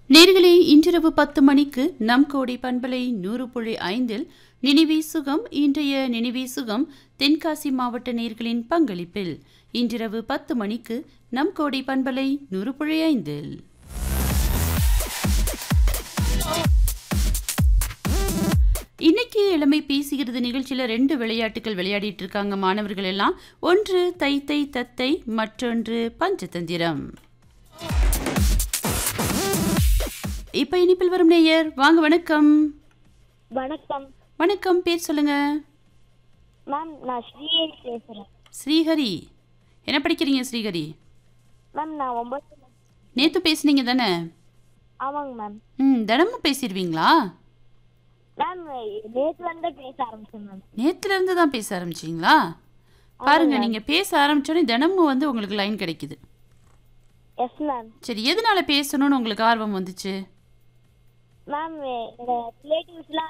நேர்களே இன்றிரவு பத்து மணிக்கு நம் கோடி பண்பலை நூறு புள்ளி ஐந்தில் நினைவே சுகம் இன்றைய நினைவே சுகம் தென்காசி மாவட்ட நேர்களின் பங்களிப்பில் இன்றிரவு பத்து மணிக்கு நம் கோடி பண்பலை நூறு புள்ளி ஐந்தில் இன்னைக்கு இளமை பேசுகிறது நிகழ்ச்சியில ரெண்டு விளையாட்டுகள் விளையாடிட்டு இருக்காங்க மாணவர்கள் எல்லாம் ஒன்று தை தை தத்தை மற்றொன்று பஞ்சதந்திரம் இப்ப இனிப்பில் வரும் நேயர் வாங்க வணக்கம் வணக்கம் வணக்கம் பேர் சொல்லுங்க மேம் நான் ஸ்ரீஹரி பேசுகிறேன் ஸ்ரீஹரி என்ன படிக்கிறீங்க ஸ்ரீஹரி மேம் நான் ஒம்பது நேத்து பேசுனீங்க தானே ஆமாங்க மேம் ம் தினமும் பேசிடுவீங்களா மேம் நேற்று வந்து பேச ஆரம்பிச்சேன் மேம் நேத்துல இருந்து தான் பேச ஆரம்பிச்சீங்களா பாருங்க நீங்க பேச ஆரம்பிச்சோடனே தினமும் வந்து உங்களுக்கு லைன் கிடைக்குது எஸ் மேம் சரி எதனால பேசணும்னு உங்களுக்கு ஆர்வம் வந்துச்சு மேம் என்னோட ரிலேட்டிவ்ஸ்லாம்